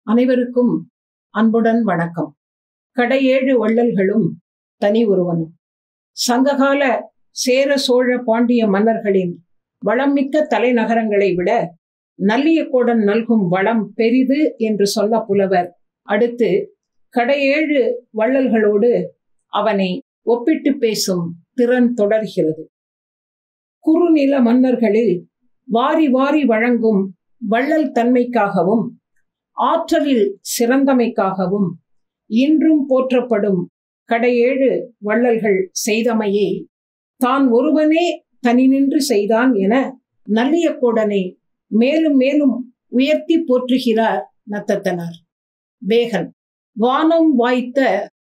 அனைவருக்கும் அன்புடன் வணக்கம் கடையேழு வள்ளல்களும் தனி ஒருவனும் சங்ககால சேர சோழ பாண்டிய மன்னர்களின் வளம்மிக்க தலைநகரங்களை விட நல்லியக்கோடன் நல்கும் வளம் பெரிது என்று சொன்ன புலவர் அடுத்து கடையேழு வள்ளல்களோடு அவனை ஒப்பிட்டு பேசும் திறன் தொடர்கிறது குறுநில மன்னர்களில் வாரி வாரி வழங்கும் வள்ளல் தன்மைக்காகவும் ஆற்றலில் சிறந்தமைக்காகவும் இன்றும் போற்றப்படும் கடையேழு வள்ளல்கள் செய்தமையை தான் ஒருவனே தனி நின்று செய்தான் என நல்லியக்கோடனை மேலும் மேலும் உயர்த்தி போற்றுகிறார் நத்தத்தனார் வேகன் வானம் வாய்த்த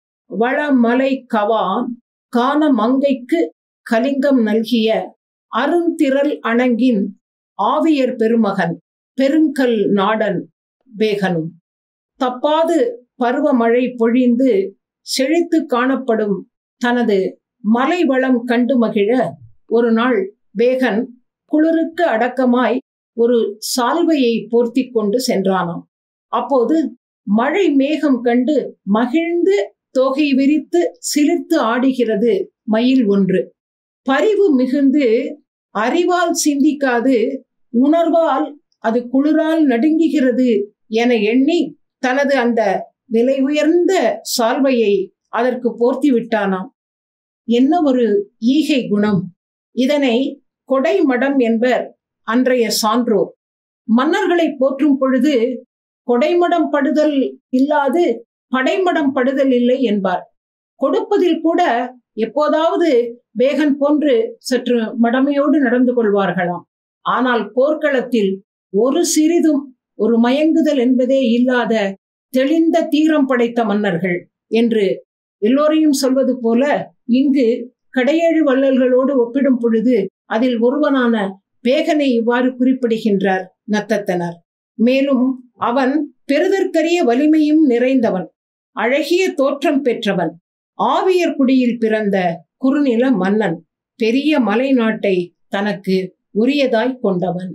வளமலை கவான் கான மங்கைக்கு கலிங்கம் நல்கிய அருந்திரல் அணங்கின் ஆவியர் பெருமகன் பெருங்கல் நாடன் வேகனும் தப்பாது பருவமழை பொழிந்து செழித்து காணப்படும் தனது மலை வளம் கண்டு மகிழ ஒரு நாள் வேகன் குளிருக்கு அடக்கமாய் ஒரு சால்வையை போர்த்தி கொண்டு சென்றானாம் அப்போது மழை மேகம் கண்டு மகிழ்ந்து தொகை விரித்து சிலிர்த்து ஆடுகிறது மயில் ஒன்று பரிவு மிகுந்து அறிவால் சிந்திக்காது உணர்வால் அது குளிரால் நடுங்குகிறது என எண்ணி தனது அந்த விலை உயர்ந்த சால்வையை அதற்கு போர்த்தி விட்டானாம் என்ன ஒரு ஈகை குணம் இதனை கொடை மடம் என்பர் அன்றைய சான்றோர் மன்னர்களை போற்றும் பொழுது கொடைமடம் படுதல் இல்லாது படைமடம் படுதல் இல்லை என்பார் கொடுப்பதில் கூட எப்போதாவது வேகன் போன்று சற்று மடமையோடு நடந்து கொள்வார்களாம் ஆனால் போர்க்களத்தில் ஒரு சிறிதும் ஒரு மயங்குதல் என்பதே இல்லாத தெளிந்த தீரம் படைத்த மன்னர்கள் என்று எல்லோரையும் சொல்வது போல இங்கு கடையேழு வள்ளல்களோடு ஒப்பிடும் பொழுது அதில் ஒருவனான வேகனை இவ்வாறு குறிப்பிடுகின்றார் நத்தத்தனர் மேலும் அவன் பெருதற்கரிய வலிமையும் நிறைந்தவன் அழகிய தோற்றம் பெற்றவன் ஆவியர் குடியில் பிறந்த குறுநில மன்னன் பெரிய மலை நாட்டை தனக்கு உரியதாய் கொண்டவன்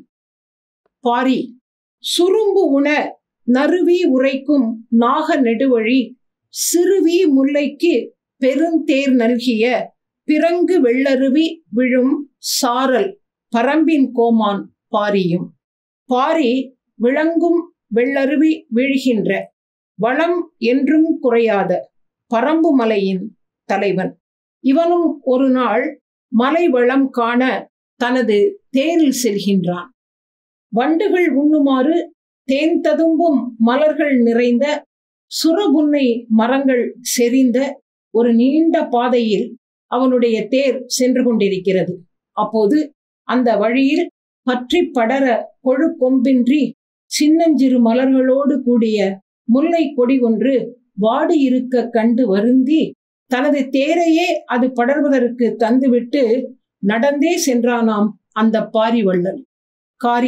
பாரி சுரும்பு உண நறுவி உரைக்கும் நாக நெடுவழி சிறுவி முல்லைக்கு பெருந்தேர் நல்கிய பிறங்கு வெள்ளருவி விழும் சாரல் பரம்பின் கோமான் பாரியும் பாரி விளங்கும் வெள்ளருவி வீழ்கின்ற வளம் என்றும் குறையாத பரம்பு மலையின் தலைவன் இவனும் ஒரு நாள் மலை வளம் காண தனது தேரில் செல்கின்றான் வண்டுகள் உண்ணுமாறு தேன் ததும்பும் மலர்கள் நிறைந்த சுரபுன்னை மரங்கள் செறிந்த ஒரு நீண்ட பாதையில் அவனுடைய தேர் சென்று கொண்டிருக்கிறது அப்போது அந்த வழியில் பற்றி படர கொழு கொம்பின்றி சின்னஞ்சிறு மலர்களோடு கூடிய முல்லை கொடி ஒன்று வாடி இருக்க கண்டு வருந்தி தனது தேரையே அது படர்வதற்கு தந்துவிட்டு நடந்தே சென்றானாம் அந்த பாரிவள்ளல் காரி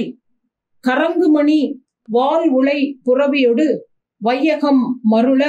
கரங்குமணி வால் உலை புறவியொடு வையகம் மருள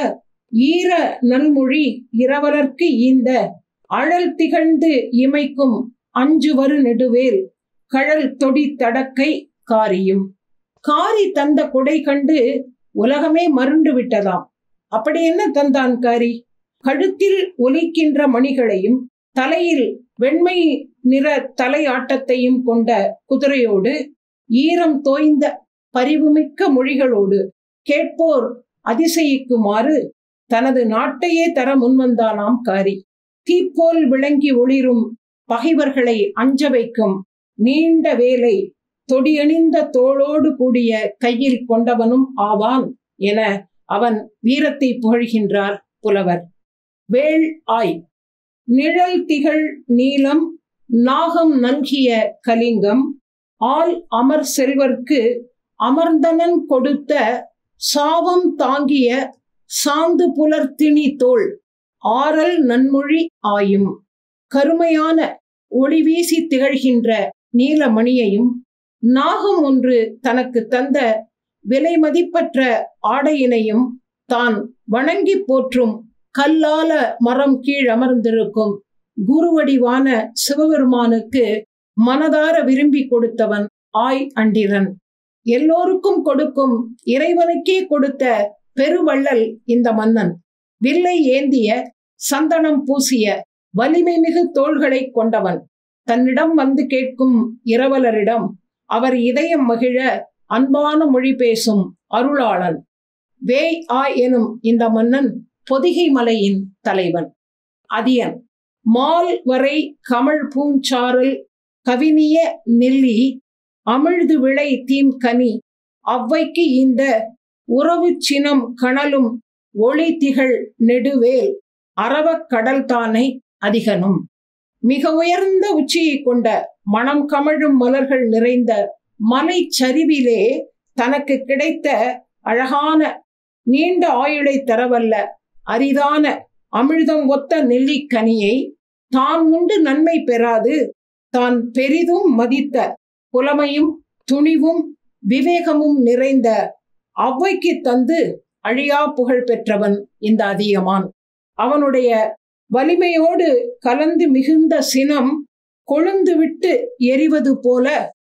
ஈர நல்மொழி இரவலர்க்கு ஈந்த அழல் திகழ்ந்து இமைக்கும் அஞ்சுவரு நெடுவேல் கழல் தொடி தடக்கை காரியும் காரி தந்த கொடை கண்டு உலகமே மருண்டு விட்டதாம் அப்படி என்ன தந்தான் காரி கழுத்தில் ஒலிக்கின்ற மணிகளையும் தலையில் வெண்மை நிற தலை ஆட்டத்தையும் கொண்ட குதிரையோடு ஈரம் தோய்ந்த பரிவுமிக்க மொழிகளோடு கேட்போர் அதிசயிக்குமாறு தனது நாட்டையே தர முன்வந்தானாம் காரி தீப்போல் விளங்கி ஒளிரும் பகைவர்களை அஞ்ச வைக்கும் நீண்ட வேலை தொடியணிந்த தோளோடு கூடிய கையில் கொண்டவனும் ஆவான் என அவன் வீரத்தை புகழ்கின்றார் புலவர் வேள் ஆய் நிழல் திகழ் நீலம் நாகம் நல்கிய கலிங்கம் ஆள் அமர் செல்வர்க்கு அமர்ந்தனன் கொடுத்த சாவம் தாங்கிய சாந்து புலர்த்திணி தோள் ஆறல் நன்மொழி ஆயும் கருமையான ஒளி வீசி திகழ்கின்ற நீலமணியையும் நாகம் ஒன்று தனக்கு தந்த விலை மதிப்பற்ற ஆடையினையும் தான் வணங்கி போற்றும் கல்லால மரம் கீழ் அமர்ந்திருக்கும் குருவடிவான சிவபெருமானுக்கு மனதார விரும்பி கொடுத்தவன் ஆய் அண்டிரன் எல்லோருக்கும் கொடுக்கும் இறைவனுக்கே கொடுத்த பெருவள்ளல் இந்த மன்னன் வில்லை ஏந்திய சந்தனம் பூசிய வலிமை மிகு தோள்களை கொண்டவன் தன்னிடம் வந்து கேட்கும் இரவலரிடம் அவர் இதயம் மகிழ அன்பான மொழி பேசும் அருளாளன் வேய் ஆ எனும் இந்த மன்னன் பொதிகை மலையின் தலைவன் அதியன் மால் வரை கமழ் பூஞ்சாரல் கவினிய நெல்லி அமிழ்து விளை தீம் கனி அவ்வைக்கு இந்த உறவு சினம் கணலும் ஒளி திகழ் நெடுவேல் அரவக் கடல் தானே அதிகனும் மிக உயர்ந்த உச்சியை கொண்ட மனம் கமழும் மலர்கள் நிறைந்த மலை சரிவிலே தனக்கு கிடைத்த அழகான நீண்ட ஆயுளை தரவல்ல அரிதான அமிழ்தம் ஒத்த நெல்லிக்கனியை தான் உண்டு நன்மை பெறாது தான் பெரிதும் மதித்த புலமையும் துணிவும் விவேகமும் நிறைந்த அவ்வைக்கு தந்து அழியா புகழ் பெற்றவன் இந்த அதியமான் அவனுடைய வலிமையோடு கலந்து மிகுந்த சினம் கொழுந்து விட்டு எரிவது போல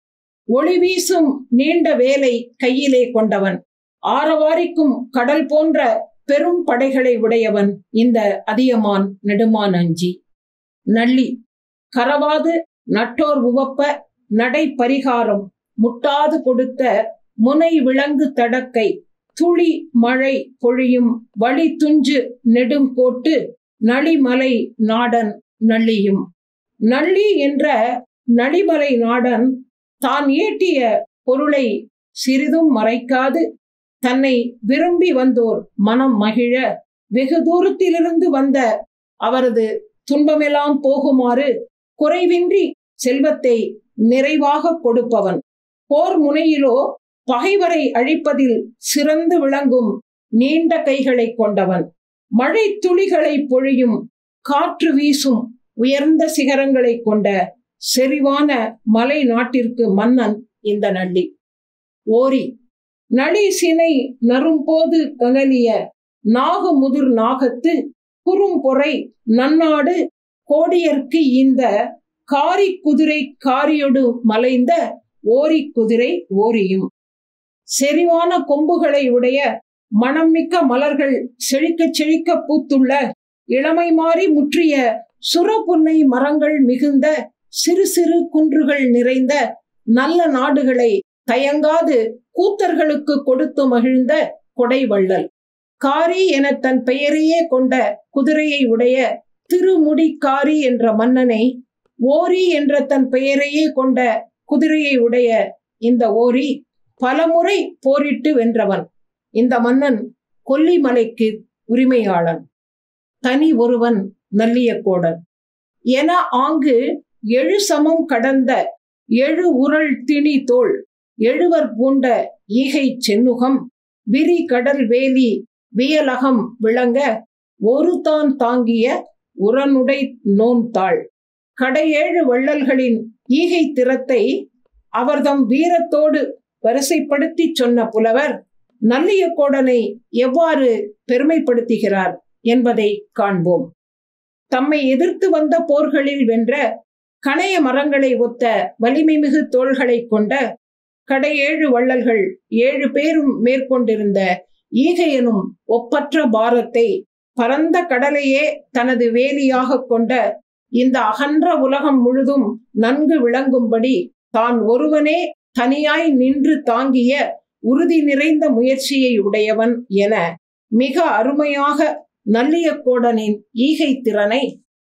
ஒளி வீசும் நீண்ட வேலை கையிலே கொண்டவன் ஆரவாரிக்கும் கடல் போன்ற பெரும் படைகளை உடையவன் இந்த அதியமான் நெடுமான் அஞ்சி நள்ளி கரவாது நட்டோர் உவப்ப நடை பரிகாரம் முட்டாது கொடுத்த முனை விலங்கு தடக்கை துளி மழை பொழியும் வழி துஞ்சு நெடும் கோட்டு நளிமலை நாடன் நள்ளியும் நள்ளி என்ற நளிமலை நாடன் தான் ஈட்டிய பொருளை சிறிதும் மறைக்காது தன்னை விரும்பி வந்தோர் மனம் மகிழ வெகு தூரத்திலிருந்து வந்த அவரது துன்பமெல்லாம் போகுமாறு குறைவின்றி செல்வத்தை நிறைவாக கொடுப்பவன் போர் முனையிலோ பகைவரை அழிப்பதில் சிறந்து விளங்கும் நீண்ட கைகளை கொண்டவன் மழை துளிகளை பொழியும் காற்று வீசும் உயர்ந்த சிகரங்களை கொண்ட செறிவான மலை நாட்டிற்கு மன்னன் இந்த நள்ளி ஓரி நளி சினை நரும்போது ககலிய நாகு முதிர் நாகத்து குறும்பொறை நன்னாடு கோடியர்க்கு இந்த காரி குதிரை காரியொடு மலைந்த ஓரி குதிரை ஓரியும் செறிவான கொம்புகளை உடைய மணம்மிக்க மலர்கள் செழிக்க செழிக்க பூத்துள்ள இளமை மாறி முற்றிய சுரப்புன்னை மரங்கள் மிகுந்த சிறு சிறு குன்றுகள் நிறைந்த நல்ல நாடுகளை தயங்காது கூத்தர்களுக்கு கொடுத்து மகிழ்ந்த கொடைவள்ளல் காரி என தன் பெயரையே கொண்ட குதிரையை உடைய திருமுடிக்காரி என்ற மன்னனை ஓரி என்ற தன் பெயரையே கொண்ட குதிரையை உடைய இந்த ஓரி பலமுறை போரிட்டு வென்றவன் இந்த மன்னன் கொல்லிமலைக்கு உரிமையாளன் தனி ஒருவன் நல்லியக்கோடன் என ஆங்கு எழு சமம் கடந்த எழு உரள் திணி தோள் எழுவர் பூண்ட ஈகை சென்னுகம் விரி கடல் வேலி வியலகம் விளங்க ஒரு தான் தாங்கிய உரனுடை நோன்தாள் கடையேழு வள்ளல்களின் ஈகை திறத்தை அவர்தம் வீரத்தோடு வரிசைப்படுத்தி சொன்ன புலவர் நல்லியக்கோடனை எவ்வாறு பெருமைப்படுத்துகிறார் என்பதை காண்போம் தம்மை எதிர்த்து வந்த போர்களில் வென்ற கணைய மரங்களை ஒத்த வலிமை மிகு தோள்களை கொண்ட கடையேழு வள்ளல்கள் ஏழு பேரும் மேற்கொண்டிருந்த ஈகை எனும் ஒப்பற்ற பாரத்தை பரந்த கடலையே தனது வேலியாக கொண்ட இந்த அகன்ற உலகம் முழுதும் நன்கு விளங்கும்படி தான் ஒருவனே தனியாய் நின்று தாங்கிய உறுதி நிறைந்த முயற்சியை உடையவன் என மிக அருமையாக நல்லியக்கோடனின் ஈகை திறனை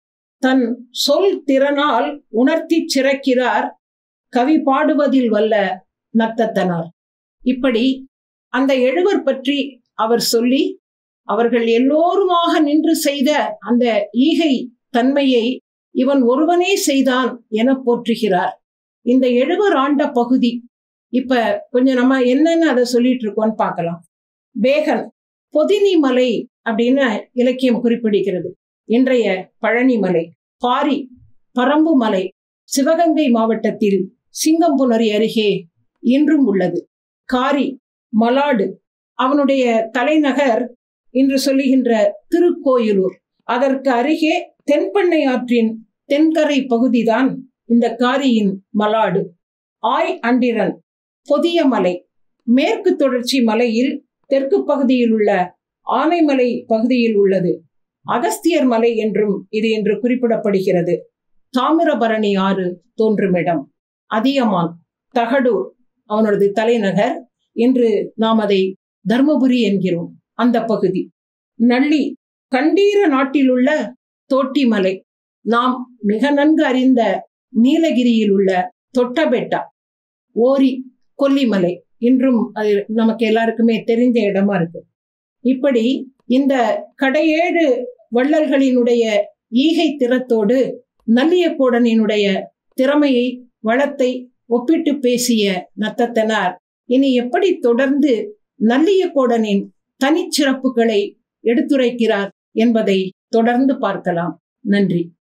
தன் சொல் திறனால் உணர்த்தி சிறக்கிறார் கவி பாடுவதில் வல்ல நத்தத்தனார் இப்படி அந்த எழுவர் பற்றி அவர் சொல்லி அவர்கள் எல்லோருமாக நின்று செய்த அந்த ஈகை தன்மையை இவன் ஒருவனே செய்தான் என போற்றுகிறார் இந்த எழுவர் ஆண்ட பகுதி இப்ப கொஞ்சம் நம்ம என்னன்னு அதை சொல்லிட்டு இருக்கோம்னு பார்க்கலாம் வேகன் பொதினி மலை அப்படின்னு இலக்கியம் குறிப்பிடுகிறது இன்றைய பழனி மலை பாரி பரம்பு மலை சிவகங்கை மாவட்டத்தில் சிங்கம்புணரி அருகே இன்றும் உள்ளது காரி மலாடு அவனுடைய தலைநகர் இன்று சொல்லுகின்ற திருக்கோயிலூர் அதற்கு அருகே தென்பெண்ணை ஆற்றின் தென்கரை பகுதிதான் இந்த காரியின் மலாடு ஆய் அண்டிரன் பொதிய மலை மேற்கு தொடர்ச்சி மலையில் தெற்கு பகுதியில் உள்ள ஆனைமலை பகுதியில் உள்ளது அகஸ்தியர் மலை என்றும் இது என்று குறிப்பிடப்படுகிறது தாமிரபரணி ஆறு தோன்றுமிடம் அதியமான் தகடூர் அவனது தலைநகர் என்று நாம் அதை தர்மபுரி என்கிறோம் அந்த பகுதி நள்ளி கண்டீர நாட்டில் உள்ள தோட்டிமலை நாம் மிக நன்கு அறிந்த நீலகிரியில் உள்ள தொட்டபெட்டா ஓரி கொல்லிமலை இன்றும் அது நமக்கு எல்லாருக்குமே தெரிஞ்ச இடமா இருக்கு இப்படி இந்த கடையேழு வள்ளல்களினுடைய ஈகை திறத்தோடு நல்லியக்கோடனினுடைய திறமையை வளத்தை ஒப்பிட்டு பேசிய நத்தத்தனார் இனி எப்படி தொடர்ந்து நல்லியக்கோடனின் தனிச்சிறப்புகளை எடுத்துரைக்கிறார் என்பதை தொடர்ந்து பார்க்கலாம் நன்றி